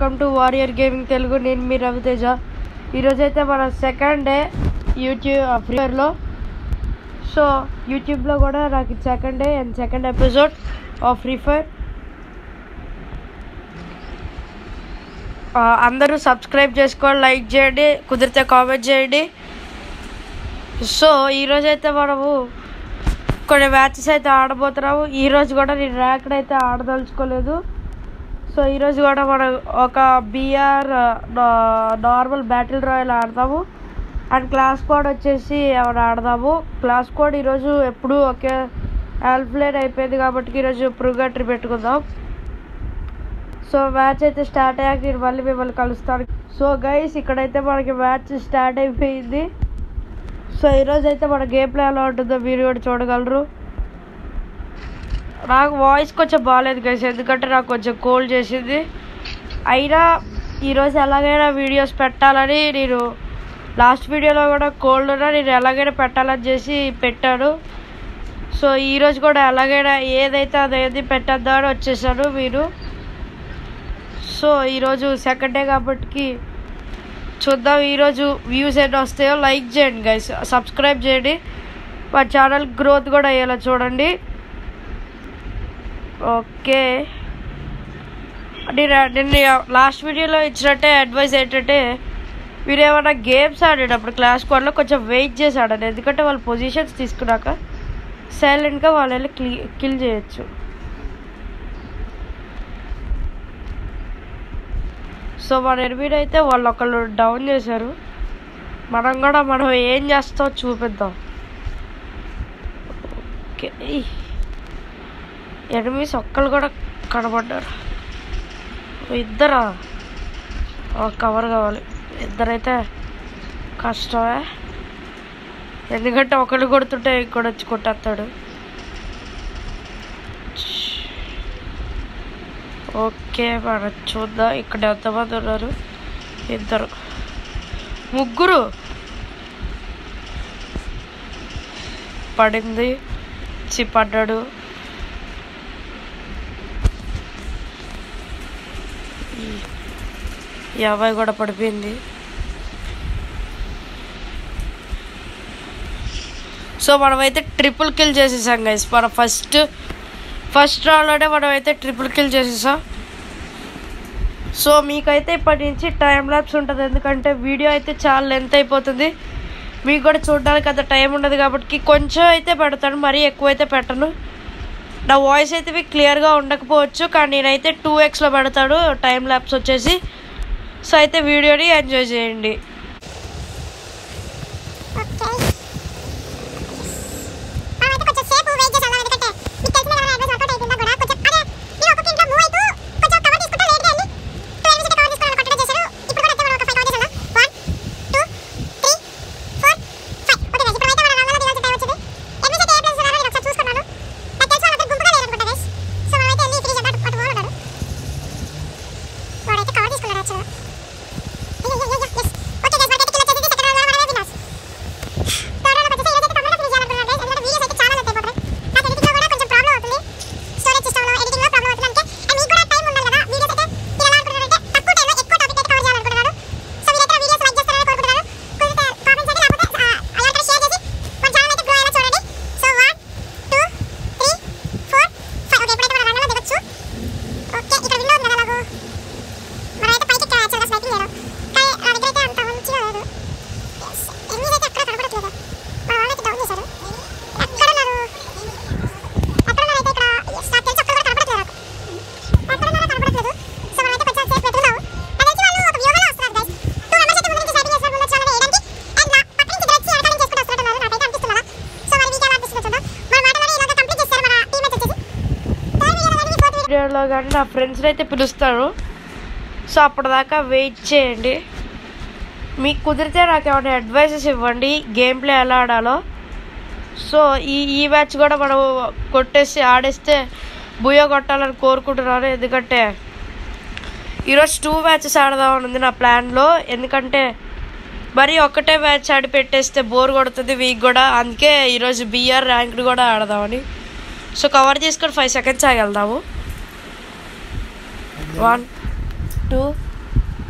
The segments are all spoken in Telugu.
welcome to warrior gaming Telugu నేను మీ రవితేజ ఈరోజు అయితే మన సెకండ్ డే యూట్యూబ్ ఫ్రీ ఫైర్లో సో యూట్యూబ్లో కూడా నాకు second day and second episode of free fire అందరూ సబ్స్క్రైబ్ చేసుకోండి లైక్ చేయండి కుదిరితే కామెంట్ చేయండి సో ఈరోజు అయితే మనము కొన్ని మ్యాచెస్ అయితే ఆడబోతున్నాము ఈరోజు కూడా నేను ర్యాంక్ అయితే ఆడదలుచుకోలేదు సో ఈరోజు కూడా మనం ఒక బిఆర్ నార్మల్ బ్యాటిల్ రాయల్ ఆడతాము అండ్ క్లాస్ కోడ్ వచ్చేసి ఎవరు ఆడదాము క్లాస్ కోడ్ ఈరోజు ఎప్పుడు ఒకే ఆల్ఫ్లైన్ అయిపోయింది కాబట్టి ఈరోజు ప్రుగట్రి పెట్టుకుందాం సో మ్యాచ్ అయితే స్టార్ట్ అయ్యాక నేను మళ్ళీ మిమ్మల్ని కలుస్తాను సో గైస్ ఇక్కడైతే మనకి మ్యాచ్ స్టార్ట్ అయిపోయింది సో ఈరోజు అయితే మన గేమ్ ప్లే ఎలా ఉంటుందో మీరు కూడా చూడగలరు నాకు వాయిస్ కొంచెం బాగాలేదు గైస్ ఎందుకంటే నాకు కొంచెం కోల్డ్ చేసింది అయినా ఈరోజు ఎలాగైనా వీడియోస్ పెట్టాలని నేను లాస్ట్ వీడియోలో కూడా కోల్డ్ ఉన్నా నేను ఎలాగైనా పెట్టాలని చేసి పెట్టాను సో ఈరోజు కూడా ఎలాగైనా ఏదైతే అదేది పెట్టద్దా అని వచ్చేసాను మీరు సో ఈరోజు సెకండ్ డే కాబట్టి చూద్దాం ఈరోజు వ్యూస్ ఎన్ని వస్తాయో లైక్ చేయండి గైస్ సబ్స్క్రైబ్ చేయండి మా ఛానల్ గ్రోత్ కూడా అయ్యేలా చూడండి ఓకే నేను నేను లాస్ట్ వీడియోలో ఇచ్చినట్టే అడ్వైస్ ఏంటంటే మీరు ఏమైనా గేమ్స్ ఆడేటప్పుడు క్లాస్ కోడ్లో కొంచెం వెయిట్ చేసి ఆడండి ఎందుకంటే వాళ్ళు పొజిషన్స్ తీసుకున్నాక సైలెంట్గా వాళ్ళు వెళ్ళి క్లీ కిల్ చేయొచ్చు సో మన ఎనిమిది అయితే వాళ్ళు ఒకళ్ళు డౌన్ చేశారు మనం కూడా మనం ఏం చేస్తామో చూపిద్దాం ఓకే ఎనిమిస్ ఒక్కళ్ళు కూడా కనబడ్డారు ఇద్దరా కవర్ కావాలి ఇద్దరైతే కష్టమే ఎందుకంటే ఒకళ్ళు కొడుతుంటే ఇంకోటి వచ్చి కొట్టేస్తాడు ఓకే మనం చూద్దాం ఇక్కడ ఎంతమంది ఉన్నారు ఇద్దరు ముగ్గురు పడింది చి పడ్డాడు ఈ అబ్బాయి కూడా పడిపోయింది సో మనమైతే ట్రిపుల్ కిల్ చేసేసాం గైస్ మన ఫస్ట్ ఫస్ట్ రౌండ్లోనే మనం అయితే ట్రిపుల్ కిల్ చేసేసాం సో మీకైతే ఇప్పటి నుంచి టైం ల్యాబ్స్ ఉంటుంది ఎందుకంటే వీడియో అయితే చాలా లెంత్ అయిపోతుంది మీకు కూడా చూడడానికి అంత టైం ఉండదు కాబట్టి కొంచెం అయితే పెడతాను మరీ ఎక్కువ అయితే పెట్టను నా వాయిస్ అయితే మీకు క్లియర్గా ఉండకపోవచ్చు కానీ నేనైతే టూ ఎక్స్లో పెడతాడు టైం ల్యాబ్స్ వచ్చేసి సో అయితే వీడియోని ఎంజాయ్ చేయండి వీడియోలో కానీ నా ఫ్రెండ్స్ని అయితే పిలుస్తాను సో అప్పటిదాకా వెయిట్ చేయండి మీకు కుదిరితే నాకు ఏమైనా అడ్వైసెస్ ఇవ్వండి గేమ్ ప్లే ఎలా ఆడాలో సో ఈ ఈ మ్యాచ్ కూడా మనం కొట్టేసి ఆడేస్తే బుయ్య కొట్టాలని కోరుకుంటున్నాను ఎందుకంటే ఈరోజు టూ మ్యాచెస్ ఆడదామని ఉంది నా ప్లాన్లో ఎందుకంటే మరి ఒక్కటే మ్యాచ్ ఆడి పెట్టేస్తే బోర్ కొడుతుంది వీక్ కూడా అందుకే ఈరోజు బిఆర్ ర్యాంక్డ్ కూడా ఆడదామని సో కవర్ చేసుకొని ఫైవ్ సెకండ్స్ ఆగి వెళ్దాము one two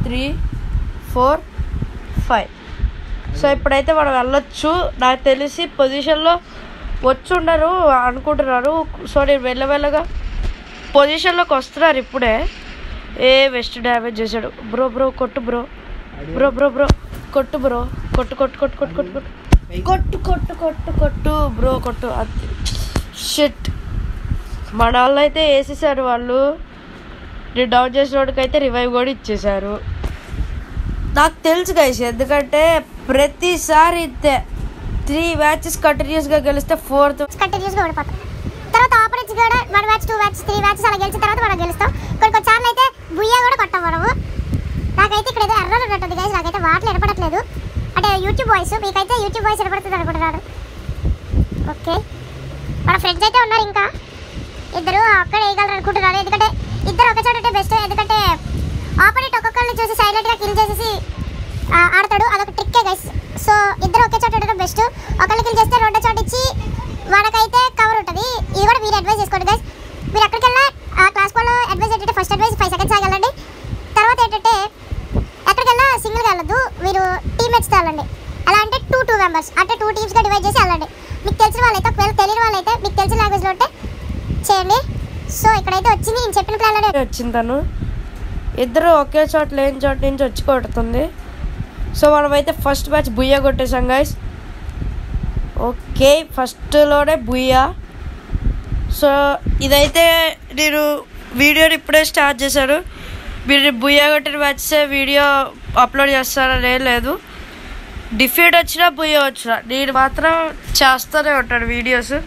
three four five so ఇప్పుడైతే మనం వెళ్ళొచ్చు నాకు తెలిసి పొజిషన్లో వచ్చి ఉండరు అనుకుంటున్నారు సో నేను వెళ్ళవెళ్ళగా పొజిషన్లోకి వస్తున్నారు ఇప్పుడే ఏ వెస్ట్ డ్యామేజ్ చేశాడు బ్రో బ్రో కొట్టు బ్రో బ్రో బ్రో బ్రో కొట్టు బ్రో కొట్టు కొట్టు కొట్టు కొట్టు కొట్టు కొట్టు కొట్టు కొట్టు కొట్టు కొట్టు బ్రో కొట్టు అది షిట్ మన వాళ్ళు అయితే వేసేసారు వాళ్ళు నేను డౌన్ చేసిన వాడికి అయితే రివైవ్ కూడా ఇచ్చేసారు నాకు తెలుసు గైస్ ఎందుకంటే ప్రతిసారి ఇంతే త్రీ మ్యాచెస్ కంటిన్యూస్గా గెలిస్తే ఫోర్త్ కంటిన్యూస్గా ఓడిపోతాం తర్వాత ఆపరెన్స్ కూడా one match two match three matches అలా గెలిచిన తర్వాత మనం గెలుస్తాం కొన్ని కొన్ని సార్లు అయితే బుయ్యా కూడా కొట్టాం మనము నాకైతే ఇక్కడ ఏదో ఎర్రర్ ఉన్నట్టుంది గైస్ నాకైతే మాటలు వినపడట్లేదు అంటే యూట్యూబ్ వాయిస్ మీకైతే యూట్యూబ్ వాయిస్ వినపడుతుంది అనుకుంటున్నాను ఓకే మన ఫ్రెండ్స్ అయితే ఉన్నారు ఇంకా ఇద్దరు అక్కడ వేయగలరు అనుకుంటున్నాను ఎందుకంటే ఇద్దరు ఒక చోట బెస్ట్ ఎందుకంటే ఆపోనెంట్ ఒక్కొక్కరిని చూసి సైలెంట్గా కిల్ చేసేసి ఆ, ఆడతాడు అదొక ట్రిక్కే గైస్ సో ఇద్దరు ఒకే చోట ఉండడం బెస్ట్ ఒకళ్ళు కిల్ చేస్తే రెండో చోట ఇచ్చి మనకైతే కవర్ ఉంటుంది ఇది కూడా మీరు అడ్వైస్ చేసుకోండి గైస్ మీరు ఎక్కడికి వెళ్ళా ఆ క్లాస్ లో అడ్వైస్ ఏంటంటే ఫస్ట్ అడ్వైస్ ఫైవ్ సెకండ్స్ ఆగలండి తర్వాత ఏంటంటే ఎక్కడికి వెళ్ళా సింగిల్గా వెళ్ళదు మీరు టీమ్మేట్స్తో వెళ్ళండి ఎలా అంటే టూ టూ మెంబర్స్ అంటే టూ టీమ్స్గా డివైడ్ చేసి వెళ్ళండి మీకు తెలిసిన వాళ్ళైతే ఒకవేళ తెలియని వాళ్ళైతే మీకు తెలిసిన లాంగ్వేజ్లో ఉంటే చేయండి సో ఇక్కడైతే వచ్చింది నేను చెప్పిన ప్లాన్లోనే వచ్చింది తను ఇద్దరు ఒకే చోట లేని చోట నుంచి వచ్చి కొడుతుంది సో మనమైతే ఫస్ట్ మ్యాచ్ బుయ్యా కొట్టేసాం గైస్ ఓకే ఫస్ట్లోనే బుయ్యా సో ఇదైతే నేను వీడియోని ఇప్పుడే స్టార్ట్ చేశాను మీరు బుయ్యా కొట్టిన మ్యాచ్ వీడియో అప్లోడ్ చేస్తారని ఏం లేదు డిఫీట్ వచ్చినా బుయ్యా వచ్చినా నేను మాత్రం చేస్తూనే ఉంటాను వీడియోస్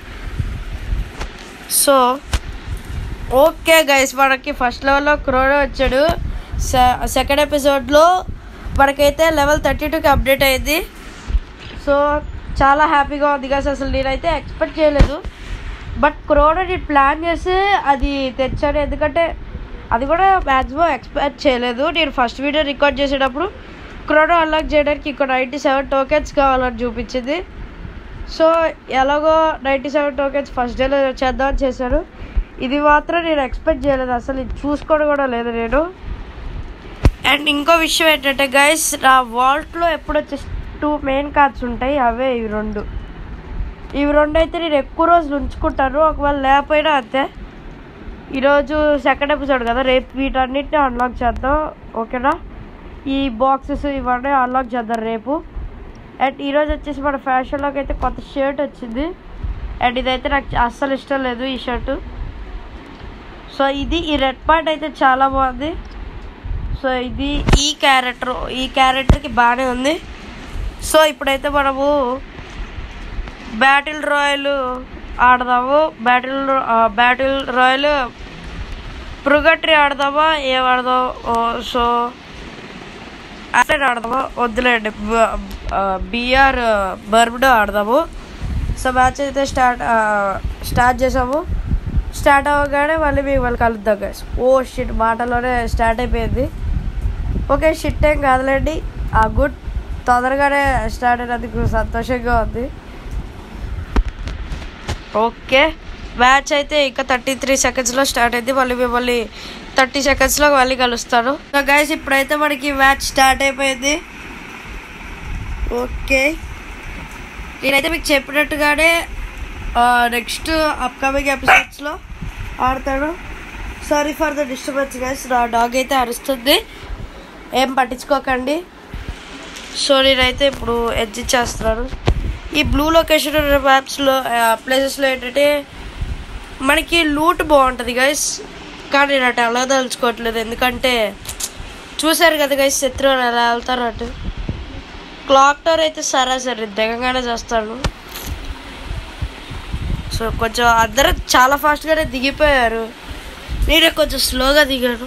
సో ఓకే గైస్ మనకి ఫస్ట్ లెవెల్లో క్రోడో వచ్చాడు సెకండ్ ఎపిసోడ్లో మనకైతే లెవెల్ థర్టీ టూకి అప్డేట్ అయింది సో చాలా హ్యాపీగా ఉంది గైస్ అసలు నేనైతే ఎక్స్పెక్ట్ చేయలేదు బట్ క్రోడో నేను ప్లాన్ చేసి అది తెచ్చాను ఎందుకంటే అది కూడా మ్యాక్సిమం ఎక్స్పెక్ట్ చేయలేదు నేను ఫస్ట్ వీడియో రికార్డ్ చేసేటప్పుడు క్రోడో అన్లాక్ చేయడానికి ఇంకో నైంటీ సెవెన్ టోకెన్స్ కావాలని చూపించింది సో ఎలాగో నైంటీ సెవెన్ టోకెన్స్ ఫస్ట్ డేలో చేద్దామని చేశాను ఇది మాత్రం నేను ఎక్స్పెక్ట్ చేయలేదు అసలు ఇది చూసుకోవడం కూడా లేదు నేను అండ్ ఇంకో విషయం ఏంటంటే గైస్ నా వాల్ట్లో ఎప్పుడు వచ్చేసి టూ మెయిన్ కార్డ్స్ ఉంటాయి అవే ఇవి రెండు ఇవి రెండు అయితే నేను ఎక్కువ రోజులు ఉంచుకుంటాను ఒకవేళ లేకపోయినా అంతే ఈరోజు సెకండ్ ఎపిసోడ్ కదా రేపు వీటన్నిటిని అన్లాక్ చేద్దాం ఓకేనా ఈ బాక్సెస్ ఇవన్నీ అన్లాక్ చేద్దాం రేపు అండ్ ఈరోజు వచ్చేసి మన ఫ్యాషన్లోకి అయితే కొత్త షర్ట్ వచ్చింది అండ్ ఇదైతే నాకు అస్సలు ఇష్టం లేదు ఈ షర్టు సో ఇది ఈ రెడ్ పార్ట్ అయితే చాలా బాగుంది సో ఇది ఈ క్యారెక్టర్ ఈ క్యారెక్టర్కి బాగానే ఉంది సో ఇప్పుడైతే మనము బ్యాటిల్ రాయల్ ఆడదాము బ్యాటిల్ బ్యాటిల్ రాయల్ పృగట్రీ ఆడదామా ఏం ఆడదాం ఓ, సో అట్లే ఆడదామా వద్దులేండి బిఆర్ బర్ముడో ఆడదాము సో మ్యాచ్ అయితే స్టార్ట్ స్టార్ట్ చేసాము స్టార్ట్ అవ్వగానే మళ్ళీ మీకు మళ్ళీ కలుద్దాం గైస్ ఓ షిట్ మాటలోనే స్టార్ట్ అయిపోయింది ఓకే షిట్ ఏం కాదులేండి ఆ గుడ్ తొందరగానే స్టార్ట్ అయినందుకు సంతోషంగా ఉంది ఓకే మ్యాచ్ అయితే ఇంకా థర్టీ త్రీ సెకండ్స్లో స్టార్ట్ అయింది మళ్ళీ మిమ్మల్ని థర్టీ సెకండ్స్లో మళ్ళీ కలుస్తాను సో గైస్ ఇప్పుడైతే మనకి మ్యాచ్ స్టార్ట్ అయిపోయింది ఓకే నేనైతే మీకు చెప్పినట్టుగానే నెక్స్ట్ అప్కమింగ్ ఎపిసోడ్స్లో ఆడతాను sorry for the disturbance guys నా డాగ్ అయితే అరుస్తుంది ఏం పట్టించుకోకండి సో నేనైతే ఇప్పుడు ఎడ్జ్ చేస్తున్నాను ఈ బ్లూ లొకేషన్ మ్యాప్స్లో ప్లేసెస్లో ఏంటంటే మనకి లూట్ బాగుంటుంది గైస్ కానీ నేను అటు ఎలా తలుచుకోవట్లేదు ఎందుకంటే చూశారు కదా గైస్ శత్రువులు ఎలా వెళ్తారు అటు క్లాక్ టవర్ అయితే సరాసరి దిగంగానే చేస్తాను సో కొంచెం అందరూ చాలా ఫాస్ట్గానే దిగిపోయారు నేనే కొంచెం స్లోగా దిగాను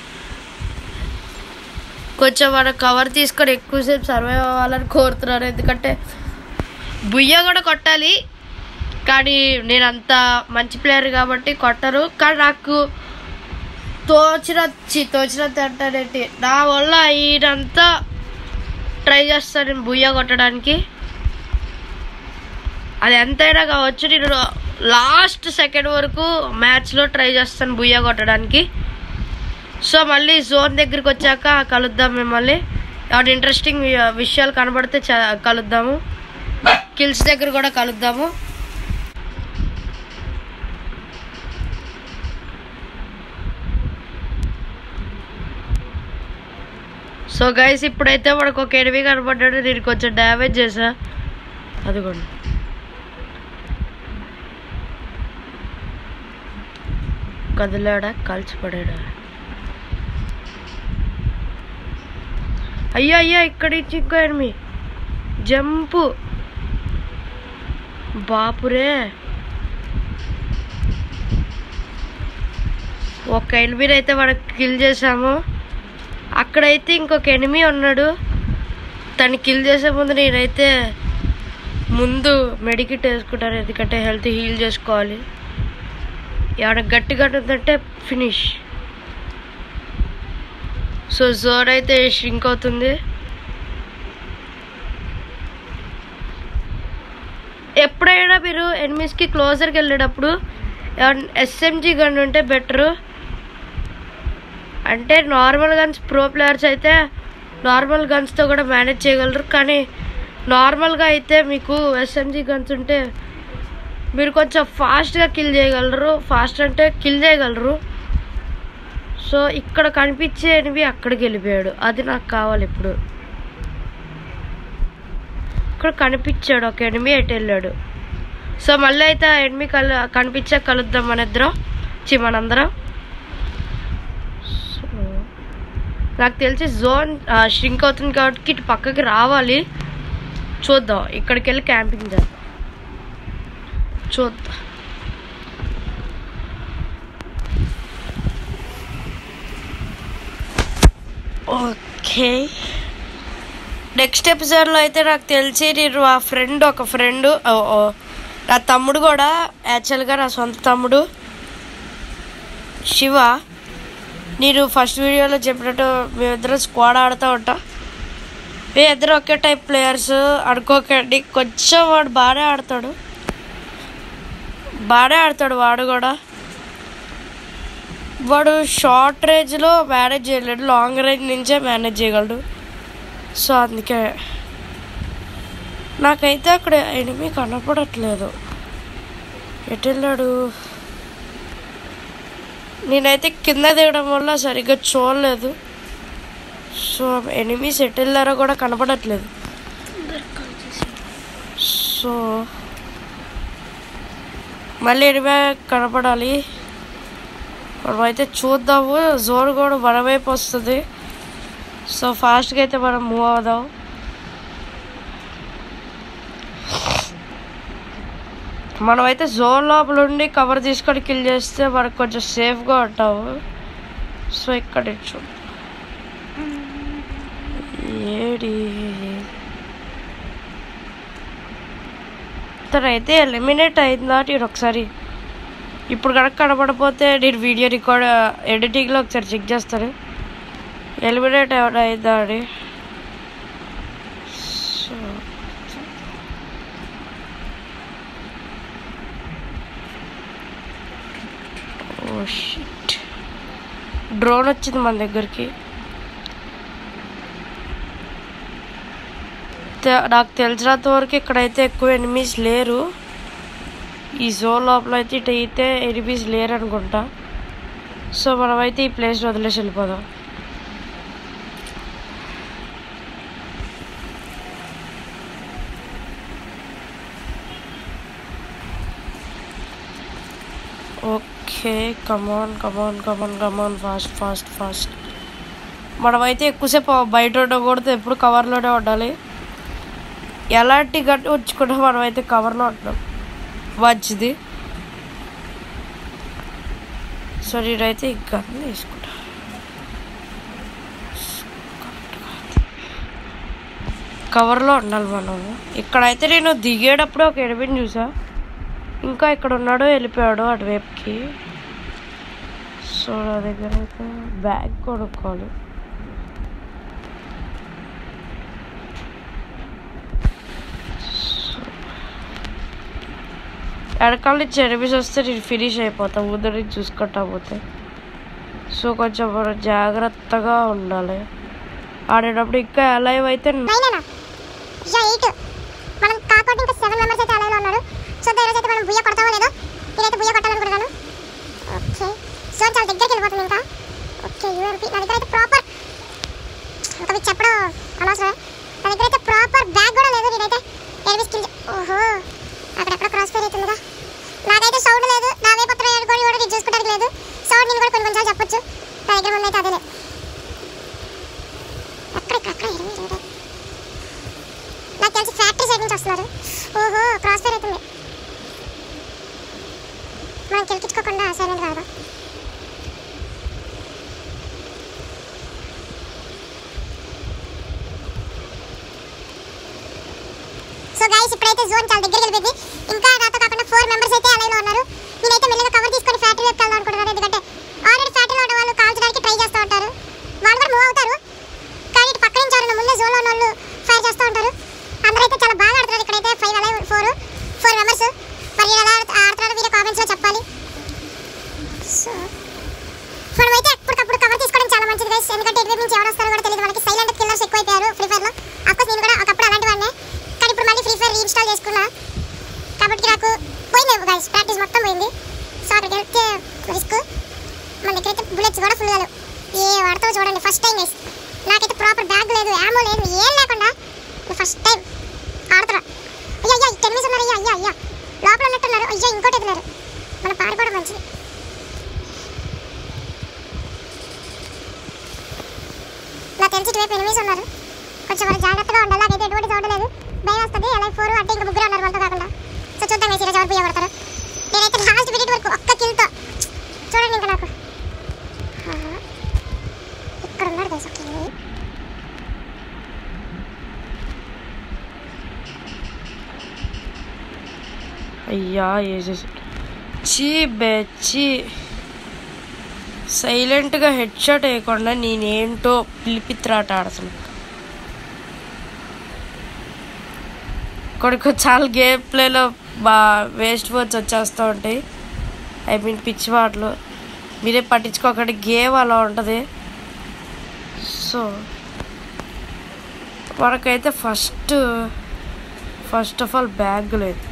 కొంచెం మన కవర్ తీసుకొని ఎక్కువసేపు సర్వైవ్ అవ్వాలని కోరుతున్నాను ఎందుకంటే బుయ్య కూడా కొట్టాలి కానీ నేను అంత మంచి ప్లేయర్ కాబట్టి కొట్టరు కానీ నాకు తోచిన చి తోచినంత అంటానేంటి నా వల్ల ఈయనంతా ట్రై చేస్తాను నేను బుయ్య కొట్టడానికి అది ఎంతైనా కావచ్చు నేను లాస్ట్ సెకండ్ వరకు మ్యాచ్లో ట్రై చేస్తాను బుయ్య కొట్టడానికి సో మళ్ళీ జోన్ దగ్గరికి వచ్చాక కలుద్దాం మిమ్మల్ని ఏమైనా ఇంట్రెస్టింగ్ విషయాలు కనబడితే చ- కలుద్దాము కిల్స్ దగ్గర కూడా కలుద్దాము సో గైస్ ఇప్పుడైతే మనకు ఒక ఎనిమిది కనబడ్డాడు నేను కొంచెం డ్యామేజ్ చేసా అదిగోండి కదిలాడా కాల్చిపడాడా అయ్యో అయ్యో ఇక్కడ నుంచి ఇంకో ఎనిమి జంపు బాపురే ఒక ఎనిమిది అయితే మనకు కిల్ చేసాము అక్కడైతే ఇంకొక ఎనిమి ఉన్నాడు తను కిల్ చేసే ముందు నేనైతే ముందు మెడికిట్ వేసుకుంటాను ఎందుకంటే హెల్త్ హీల్ చేసుకోవాలి ఏమైనా గట్టిగా ఉందంటే ఫినిష్ సో జోన్ అయితే షింక్ అవుతుంది ఎప్పుడైనా మీరు ఎనిమిస్కి క్లోజర్కి వెళ్ళేటప్పుడు ఎస్ఎంజి గన్ ఉంటే బెటరు అంటే నార్మల్ గన్స్ ప్రో ప్లేయర్స్ అయితే నార్మల్ గన్స్తో కూడా మేనేజ్ చేయగలరు కానీ నార్మల్గా అయితే మీకు ఎస్ఎంజి గన్స్ ఉంటే మీరు కొంచెం ఫాస్ట్గా కిల్ చేయగలరు ఫాస్ట్ అంటే కిల్ చేయగలరు సో ఇక్కడ కనిపించేవి అక్కడికి వెళ్ళిపోయాడు అది నాకు కావాలి ఇప్పుడు ఇక్కడ కనిపించాడు ఒక ఎనిమి ఎటు వెళ్ళాడు సో మళ్ళీ అయితే ఆ ఎనిమి కలు కనిపించా కలుద్దాం మన ఇద్దరం చి మనందరం సో నాకు తెలిసి జోన్ షింక్ అవుతుంది కాబట్టి ఇటు పక్కకి రావాలి చూద్దాం ఇక్కడికి వెళ్ళి క్యాంపింగ్ చేద్దాం చూద్దాం ఓకే నెక్స్ట్ ఎపిసోడ్లో అయితే నాకు తెలిసి నేను ఆ ఫ్రెండ్ ఒక ఫ్రెండ్ నా తమ్ముడు కూడా యాక్చువల్గా నా సొంత తమ్ముడు శివ నేను ఫస్ట్ వీడియోలో చెప్పినట్టు మేమిద్దరం స్క్వాడ్ ఆడుతూ ఉంటాం మీ ఇద్దరు ఒకే టైప్ ప్లేయర్స్ అనుకోకండి కొంచెం వాడు బాగానే ఆడతాడు బాగానే ఆడతాడు వాడు కూడా వాడు షార్ట్ రేంజ్లో మేనేజ్ చేయలేడు లాంగ్ రేంజ్ నుంచే మేనేజ్ చేయగలడు సో అందుకే నాకైతే అక్కడ ఎనిమి కనపడట్లేదు ఎటు వెళ్ళాడు నేనైతే కింద దిగడం వల్ల సరిగ్గా చూడలేదు సో ఎనిమిస్ ఎటు వెళ్ళారో కూడా కనపడట్లేదు సో మళ్ళీ ఎనిమి కనపడాలి మనం అయితే చూద్దాము జోన్ కూడా మన వైపు వస్తుంది సో ఫాస్ట్గా అయితే మనం మూవ్ అవుదాం మనమైతే జోన్ లోపల ఉండి కవర్ తీసుకొని కిల్ చేస్తే మనకు కొంచెం సేఫ్గా ఉంటాము సో ఇక్కడ చూ ఏడి తనైతే ఎలిమినేట్ అయిందా నేను ఒకసారి ఇప్పుడు కనుక కనపడపోతే నేను వీడియో రికార్డ్ ఎడిటింగ్లో ఒకసారి చెక్ చేస్తాను ఎలిమినేట్ ఏమైనా అయిందా అని సో ఓ షిట్ డ్రోన్ వచ్చింది మన దగ్గరికి తె- నాకు తెలిసినంత వరకు ఇక్కడైతే ఎక్కువ ఎనిమీస్ లేరు ఈ జోన్ లోపల అయితే ఇటు అయితే ఎనిమీస్ లేరు అనుకుంటా సో మనమైతే ఈ ప్లేస్ వదిలేసి వెళ్ళిపోదాం okay come on come on come on come on fast fast fast మనమైతే ఎక్కువసేపు బయట ఉండకూడదు ఎప్పుడు కవర్లోనే ఉండాలి ఎలాంటి గట్టి ఉంచుకుంటే మనమైతే కవర్లో ఉంటున్నాం మంచిది సో నేనైతే ఈ గన్ తీసుకుంటా కవర్లో ఉండాలి మనం ఇక్కడైతే నేను దిగేటప్పుడు ఒక ఎనిమిది చూసా ఇంకా ఇక్కడ ఉన్నాడు వెళ్ళిపోయాడు అటువైపుకి సో నా దగ్గర అయితే బ్యాగ్ కొనుక్కోవాలి వెనకాల నుంచి ఎనిమిస్ వస్తే నేను ఫినిష్ అయిపోతా ముందు నుంచి చూసుకుంటా పోతే సో కొంచెం మనం జాగ్రత్తగా ఉండాలి ఆడేటప్పుడు ఇంకా అలైవ్ అయితే నైనేనా యా ఎయిట్ మనం కాకపోతే ఇంకా సెవెన్ మెంబర్స్ అయితే అలాగే ఉన్నారు సో ఈరోజు అయితే మనం బుయ్య కొడతామో లేదో నేనైతే బుయ్య కొట్టాలనుకుంటున్నాను ఓకే సో చాలా దగ్గరికి వెళ్ళిపోతుంది ఇంకా ఓకే యూఎంపీ నా దగ్గర అయితే ప్రాపర్ ఇంకా మీకు చెప్పడం అనవసరం నా దగ్గర అయితే ప్రాపర్ బ్యాగ్ కూడా లేదు నేనైతే ఎనిమిది స్కిల్ ఓహో అక్కడెక్కడ క్రాస్ ఫైర్ అవుతుందిగా నాకైతే సౌండ్ లేదు నా వైపు పత్రం ఏడుకొని కూడా నేను చూసుకోవడానికి లేదు సౌండ్ నేను కూడా కొన్ని కొన్నిసార్లు చెప్పొచ్చు నా దగ్గర ముందు అయితే అదే లేదు అక్కడ ఇక్కడ అక్కడ ఎనిమిది చూడండి నాకు తెలిసి ఫ్యాక్టరీ సైడ్ నుంచి వస్తున్నారు ఓహో క్రాస్ ఫైర్ అవుతుంది మనం గెలిపించుకోకుండా సైలెంట్ కాదు సో గైస్ ఇప్పుడైతే జోన్ చాలా దగ్గరికి వెళ్ళిపోయింది ఇంకా నాతో కాకుండా ఫోర్ మెంబర్స్ అయితే అలైలో ఉన్నారు నేనైతే మెల్లగా కవర్ తీసుకొని ఫ్యాక్టరీ వైపు వెళ్దాం అనుకుంటున్నాను ఎందుకంటే ఆల్రెడీ ఫ్యాక్టరీలో ఉన్న వాళ్ళు కాల్చడానికి ట్రై చేస్తూ ఉంటారు వాళ్ళు కూడా మూవ్ అవుతారు కానీ ఇటు పక్క నుంచి ఎవరైనా ముందే జోన్లో ఉన్న వాళ్ళు ఫైర్ చేస్తూ ఉంటారు అందరూ అయితే చాలా బాగా ఆడుతున్నారు ఇక్కడైతే ఫైవ్ అలై ఫోర్ ఫోర్ మెంబర్స్ మరి ఎలా ఆడుతున్నారో వీరే కామెంట్స్లో చెప్పాలి సో మనమైతే ఎప్పటికప్పుడు కవర్ తీసుకోవడం చాలా మంచిది గైస్ ఎందుకంటే ఇటువైపు నుంచి ఎవరు వస్తారో కూడా తెలియదు మనకి సైలెంట్ కిల్లర్స్ ఎక్కువైపోయారు ఫ్రీ ఫైర్లో అఫ్కోర్స్ నేను కూడా ఒకప్పుడు అలాంటి వాడినే కానీ ఇప్పుడు మళ్ళీ ఫ్రీ ఫైర్ రీఇన్స్టాల్ చేసుకున్నా కాబట్టి నాకు పోయింది గైస్ ప్రాక్టీస్ మొత్తం పోయింది సో అక్కడికి వెళ్తే రిస్క్ మన దగ్గర అయితే బుల్లెట్స్ కూడా ఫుల్ ఏ వాడతావు చూడండి ఫస్ట్ టైం గైస్ నాకైతే ప్రాపర్ బ్యాగ్ లేదు యామో లేదు ఏం లేకుండా ఫస్ట్ టైం ఆడుతున్నా అయ్యా అయ్యా టెన్ మినిట్స్ ఉన్నారు అయ్యా అయ్యా అయ్యా లోపల ఉన్నట్టున్నారు అయ్యా ఇంకోటి ఎదున్నారు మన పారిపోవడం మంచిది నాకు తెలిసి ఇటువైపు ఎనిమిస్ ఉన్నారు కొంచెం వాళ్ళు జాగ్రత్తగా ఉండాలి నాకైతే ఎటువంటి చూడలేదు భయం వస్తుంది అలా ఫోర్ అంటే ఇంకా ముగ్గురు ఉన్నారు వాళ్ళతో కాకుండా సో చూద్దాం ఈరోజు ఎవరు పోయి పడతారు నేనైతే లాస్ట్ మినిట్ వరకు ఒక్క కిల్తో చూడండి ఇంకా నాకు ఆ, ఇక్కడ ఉన్నాడు గైస్ ఓకే అయ్యా వేసేసి చీ బెచ్చి సైలెంట్గా హెడ్ షాట్ వేయకుండా నేనేంటో పిలిపిత్రాట ఆడుతున్నా కొన్ని చాలా గేమ్ ప్లేలో బా వేస్ట్ వర్డ్స్ వచ్చేస్తూ ఉంటాయి ఐ మీన్ పిచ్చి మాటలు మీరే పట్టించుకోకండి గేమ్ అలా ఉంటుంది సో మనకైతే first first of all bag లేదు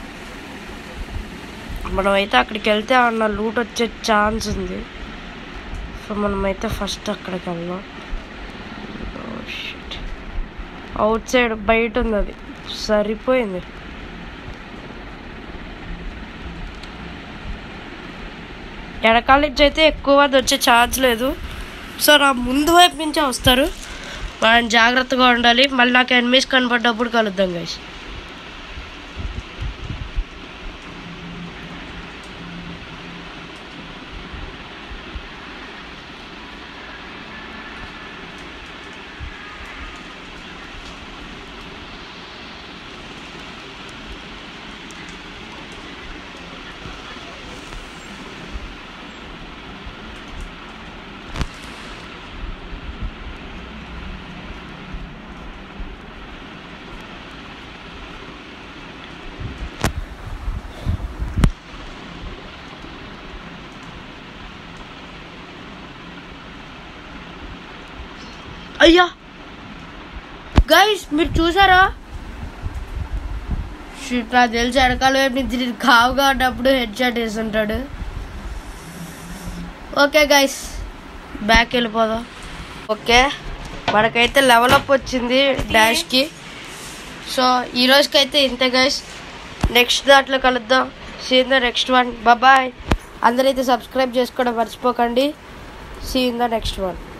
మనమైతే అక్కడికి వెళ్తే అన్న లూట్ వచ్చే ఛాన్స్ ఉంది సో మనమైతే ఫస్ట్ అక్కడికి వెళ్దాం అవుట్ సైడ్ బయట ఉంది అది సరిపోయింది ఎడకాల నుంచి అయితే ఎక్కువ మంది వచ్చే ఛాన్స్ లేదు సో నా ముందు వైపు నుంచే వస్తారు మనం జాగ్రత్తగా ఉండాలి మళ్ళీ నాకు ఎనిమిస్ కనపడ్డప్పుడు కలుద్దాం గైస్ అయ్యా గైస్ మీరు చూసారా షిట్ నాకు తెలిసి ఎడకాల వైపు నుంచి నేను కావుగా ఉన్నప్పుడు హెడ్ షాట్ వేస్తుంటాడు ఓకే గైస్ బ్యాక్ వెళ్ళిపోదాం ఓకే మనకైతే లెవెల్ అప్ వచ్చింది డాష్కి సో ఈ రోజుకైతే ఇంతే గైస్ నెక్స్ట్ దాంట్లో కలుద్దాం see in the next one bye అందరైతే సబ్స్క్రైబ్ చేసుకోవడం మర్చిపోకండి see in the next one